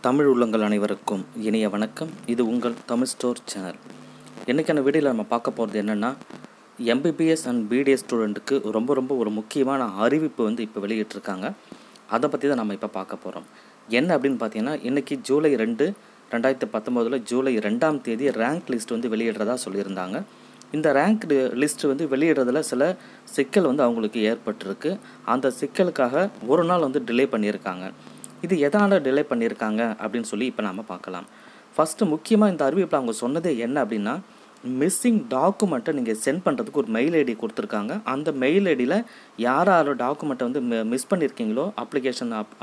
தமிழ் உள்ளங்கள் அனைவருக்கும் இனிய வணக்கம் இது உங்கள் தமிழ் ஸ்டோர் சேனல் இன்றைக்கான வீடியோவில் நம்ம பார்க்க போகிறது என்னென்னா எம்பிபிஎஸ் அண்ட் பிடிஎஸ் ஸ்டூடெண்ட்டுக்கு ரொம்ப ரொம்ப ஒரு முக்கியமான அறிவிப்பு வந்து இப்போ வெளியிட்டிருக்காங்க அதை பற்றி தான் நம்ம இப்போ பார்க்க போகிறோம் என்ன அப்படின்னு பார்த்தீங்கன்னா இன்றைக்கி ஜூலை ரெண்டு ரெண்டாயிரத்தி பத்தொம்போதில் ஜூலை ரெண்டாம் தேதி ரேங்க் லிஸ்ட் வந்து வெளியிடுறதா சொல்லியிருந்தாங்க இந்த ரேங்க் லிஸ்ட் வந்து வெளியிடுறதுல சில சிக்கல் வந்து அவங்களுக்கு ஏற்பட்டிருக்கு அந்த சிக்கலுக்காக ஒரு நாள் வந்து டிலே பண்ணியிருக்காங்க இது எதனால் டிலே பண்ணியிருக்காங்க அப்படின்னு சொல்லி இப்போ நாம் பார்க்கலாம் ஃபஸ்ட்டு முக்கியமாக இந்த அறிவிப்பில் அவங்க சொன்னது என்ன அப்படின்னா மிஸ்ஸிங் டாக்குமெண்ட்டை நீங்கள் சென்ட் பண்ணுறதுக்கு ஒரு மெயில் ஐடி கொடுத்துருக்காங்க அந்த மெயில் ஐடியில் யார் யார் டாக்குமெண்ட்டை வந்து மிஸ் பண்ணியிருக்கீங்களோ அப்ளிகேஷன் அப்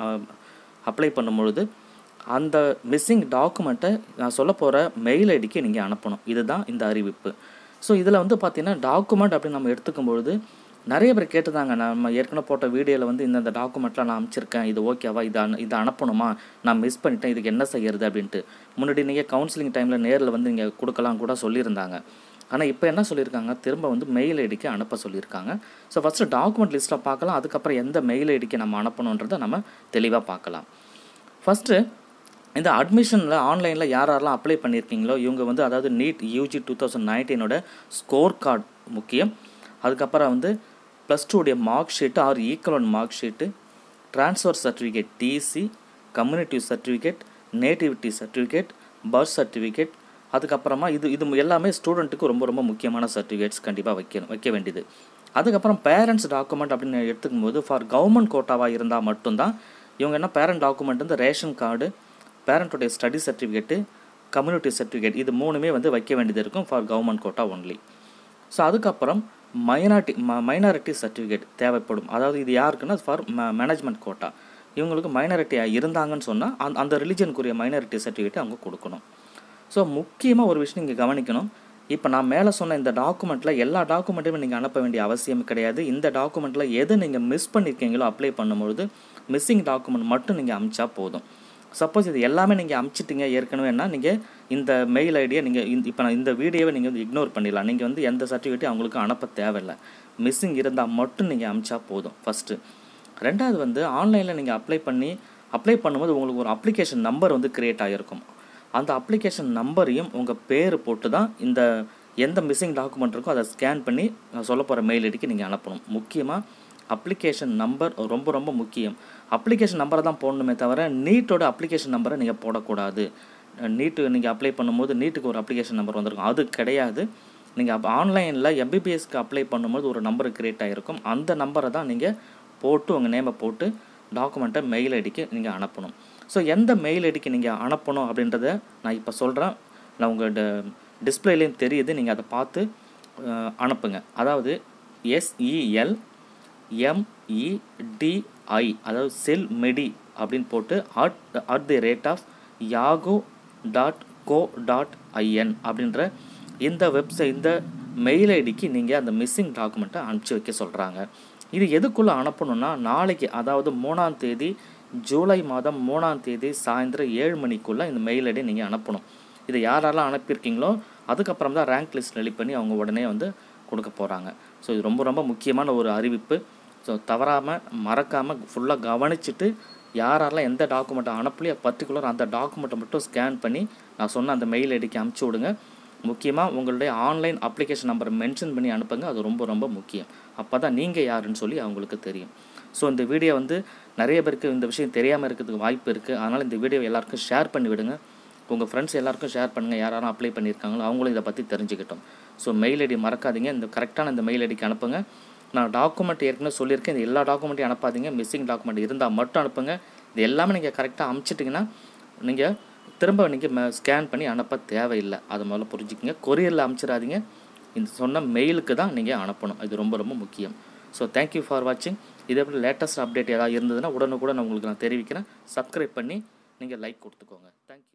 அப்ளை பண்ணும்பொழுது அந்த மிஸ்ஸிங் டாக்குமெண்ட்டை நான் சொல்ல போகிற மெயில் ஐடிக்கு நீங்கள் அனுப்பணும் இதுதான் இந்த அறிவிப்பு ஸோ இதில் வந்து பார்த்தீங்கன்னா டாக்குமெண்ட் அப்படின்னு நம்ம எடுத்துக்கும் பொழுது நிறைய பேர் கேட்டுதாங்க நம்ம ஏற்கனவே போட்ட வீடியோவில் வந்து இந்த டாக்குமெண்ட்லாம் நான் அனுப்பிச்சிருக்கேன் இது ஓகேவா இதை அனு இதை அனுப்பணுமா நான் மிஸ் பண்ணிட்டேன் இதுக்கு என்ன செய்யறது அப்படின்ட்டு முன்னாடி நீங்கள் கவுன்சிலிங் டைமில் நேரில் வந்து நீங்கள் கொடுக்கலாம் கூட சொல்லியிருந்தாங்க ஆனால் இப்போ என்ன சொல்லியிருக்காங்க திரும்ப வந்து மெயில் ஐடிக்கு அனுப்ப சொல்லியிருக்காங்க ஸோ ஃபஸ்ட்டு டாக்குமெண்ட் லிஸ்ட்டில் பார்க்கலாம் அதுக்கப்புறம் எந்த மெயில் ஐடிக்கு நம்ம அனுப்பணுன்றதை நம்ம தெளிவாக பார்க்கலாம் ஃபஸ்ட்டு இந்த அட்மிஷனில் ஆன்லைனில் யார் யாரெல்லாம் அப்ளை பண்ணியிருக்கீங்களோ இவங்க வந்து அதாவது நீட் யூஜி டூ தௌசண்ட் நைன்டீனோட ஸ்கோர் கார்டு முக்கியம் அதுக்கப்புறம் வந்து ப்ளஸ் டூடைய mark sheet or equivalent mark sheet transfer certificate TC community certificate nativity certificate birth certificate அதுக்கப்புறமா இது இது எல்லாமே ஸ்டூடெண்ட்டுக்கு ரொம்ப ரொம்ப முக்கியமான சர்டிஃபிகேட்ஸ் கண்டிப்பாக வைக்கணும் வைக்க வேண்டியது அதுக்கப்புறம் பேரண்ட்ஸ் டாக்குமெண்ட் அப்படின்னு எடுத்துக்கும் போது ஃபார் கவர்மெண்ட் கோட்டாவாக இருந்தால் மட்டும்தான் இவங்க என்ன பேரண்ட் டாக்குமெண்ட் வந்து ரேஷன் கார்டு பேரண்ட்டுடைய ஸ்டடி சர்டிஃபிகேட்டு கம்யூனிட்டி சர்டிஃபிகேட் இது மூணுமே வந்து வைக்க வேண்டியது இருக்கும் for government quota only so அதுக்கப்புறம் மைனாரிட்டி ம மைனாரிட்டி சர்டிஃபிகேட் தேவைப்படும் அதாவது இது யாருக்குன்னா ஃபார் ம மேனேஜ்மெண்ட் கோட்டா இவங்களுக்கு மைனாரிட்டியாக இருந்தாங்கன்னு சொன்னால் அந்த அந்த ரிலிஜனுக்குரிய மைனாரிட்டி சர்டிஃபிகேட் அவங்க கொடுக்கணும் ஸோ முக்கியமாக ஒரு விஷயம் நீங்கள் கவனிக்கணும் இப்போ நான் மேலே சொன்ன இந்த டாக்குமெண்ட்டில் எல்லா டாக்குமெண்ட்டையுமே நீங்கள் அனுப்ப வேண்டிய அவசியம் கிடையாது இந்த டாக்குமெண்ட்டில் எது நீங்கள் மிஸ் பண்ணியிருக்கீங்களோ அப்ளை பண்ணும்பொழுது மிஸ்ஸிங் டாக்குமெண்ட் மட்டும் நீங்கள் அமிச்சா போதும் சப்போஸ் இது எல்லாமே நீங்கள் அமுச்சிட்டிங்க ஏற்கனவேனா நீங்கள் இந்த மெயில் ஐடியை நீங்கள் இந்த இப்போ நான் இந்த வீடியோவை நீங்கள் வந்து இக்னோர் பண்ணிடலாம் நீங்கள் வந்து எந்த சர்டிஃபிகேட்டையும் அவங்களுக்கு அனுப்ப தேவையில்லை மிஸ்ஸிங் இருந்தால் மட்டும் நீங்கள் அமிச்சா போதும் ஃபஸ்ட்டு ரெண்டாவது வந்து ஆன்லைனில் நீங்கள் அப்ளை பண்ணி அப்ளை பண்ணும்போது உங்களுக்கு ஒரு அப்ளிகேஷன் நம்பர் வந்து க்ரியேட் ஆகிருக்கும் அந்த அப்ளிகேஷன் நம்பரையும் உங்கள் பேர் போட்டு தான் இந்த எந்த மிஸ்ஸிங் டாக்குமெண்ட் இருக்கோ அதை ஸ்கேன் பண்ணி நான் சொல்ல போகிற மெயில் ஐடிக்கு நீங்கள் அனுப்பணும் முக்கியமாக அப்ளிகேஷன் நம்பர் ரொம்ப ரொம்ப முக்கியம் அப்ளிகேஷன் நம்பரை தான் போடணுமே தவிர நீட்டோட அப்ளிகேஷன் நம்பரை நீங்கள் போடக்கூடாது நீட்டு நீங்கள் அப்ளை பண்ணும்போது நீட்டுக்கு ஒரு அப்ளிகேஷன் நம்பர் வந்திருக்கும் அது கிடையாது நீங்கள் அப்போ ஆன்லைனில் எம்பிபிஎஸ்க்கு அப்ளை பண்ணும்போது ஒரு நம்பர் க்ரியேட் ஆகிருக்கும் அந்த நம்பரை தான் நீங்கள் போட்டு உங்கள் நேமை போட்டு டாக்குமெண்ட்டை மெயில் ஐடிக்கு நீங்கள் அனுப்பணும் ஸோ எந்த மெயில் ஐடிக்கு நீங்கள் அனுப்பணும் அப்படின்றத நான் இப்போ சொல்கிறேன் நான் உங்கள் டிஸ்பிளேலேயும் தெரியுது நீங்கள் அதை பார்த்து அனுப்புங்க அதாவது எஸ்இஎல் எம்இடிஐ அதாவது செல் மெடி அப்படின்னு போட்டு at at the rate of யாகோ டாட் கோ டாட் ஐஎன் அப்படின்ற இந்த வெப்சைட் இந்த மெயில் ஐடிக்கு நீங்கள் அந்த மிஸ்ஸிங் டாக்குமெண்ட்டை அனுப்பிச்சி வைக்க சொல்கிறாங்க இது எதுக்குள்ளே அனுப்பணும்னா நாளைக்கு அதாவது மூணாம் தேதி ஜூலை மாதம் மூணாம் தேதி சாயந்தரம் ஏழு மணிக்குள்ளே இந்த மெயில் ஐடி நீங்கள் அனுப்பணும் இதை யாரெல்லாம் அனுப்பியிருக்கீங்களோ அதுக்கப்புறம் தான் ரேங்க் லிஸ்ட் ரெடி பண்ணி அவங்க உடனே வந்து கொடுக்க போகிறாங்க ஸோ இது ரொம்ப ரொம்ப முக்கியமான ஒரு அறிவிப்பு ஸோ தவறாமல் மறக்காமல் ஃபுல்லாக கவனிச்சுட்டு யாரெல்லாம் எந்த டாக்குமெண்ட்டை அனுப்பலையோ பர்டிகுலர் அந்த டாக்குமெண்ட்டை மட்டும் ஸ்கேன் பண்ணி நான் சொன்ன அந்த மெயில் ஐடிக்கு அனுப்பிச்சி விடுங்க முக்கியமாக உங்களுடைய ஆன்லைன் அப்ளிகேஷன் நம்பரை மென்ஷன் பண்ணி அனுப்புங்க அது ரொம்ப ரொம்ப முக்கியம் அப்போ தான் நீங்கள் யாருன்னு சொல்லி அவங்களுக்கு தெரியும் ஸோ இந்த வீடியோ வந்து நிறைய பேருக்கு இந்த விஷயம் தெரியாமல் இருக்கிறதுக்கு வாய்ப்பு இருக்குது அதனால் இந்த வீடியோ எல்லாருக்கும் ஷேர் பண்ணி விடுங்க உங்கள் ஃப்ரெண்ட்ஸ் எல்லாருக்கும் ஷேர் பண்ணுங்கள் யாரும் அப்ளை பண்ணியிருக்காங்களோ அவங்களும் இதை பற்றி தெரிஞ்சுக்கிட்டோம் ஸோ மெயில் ஐடி மறக்காதீங்க இந்த கரெக்டான இந்த மெயில் ஐடிக்கு அனுப்புங்க நான் டாக்குமெண்ட் ஏற்கனவே சொல்லியிருக்கேன் இது எல்லா டாக்குமெண்ட்டையும் அனுப்பாதீங்க மிஸ்ஸிங் டாக்குமெண்ட் இருந்தால் மட்டும் அனுப்புங்க இது எல்லாமே நீங்கள் கரெக்டாக அனுப்பிச்சிட்டிங்கன்னா நீங்கள் திரும்ப நீங்கள் ஸ்கேன் பண்ணி அனுப்ப தேவையில்லை அது முதல்ல புரிஞ்சுக்கங்க கொரியரில் அனுப்பிச்சிடாதீங்க இந்த சொன்ன மெயிலுக்கு தான் நீங்கள் அனுப்பணும் இது ரொம்ப ரொம்ப முக்கியம் ஸோ தேங்க்யூ ஃபார் வாட்சிங் இதே போல் லேட்டஸ்ட் அப்டேட் ஏதாவது இருந்ததுன்னா உடனுக்குடன் உங்களுக்கு நான் தெரிவிக்கிறேன் சப்ஸ்கிரைப் பண்ணி நீங்கள் லைக் கொடுத்துக்கோங்க தேங்க்யூ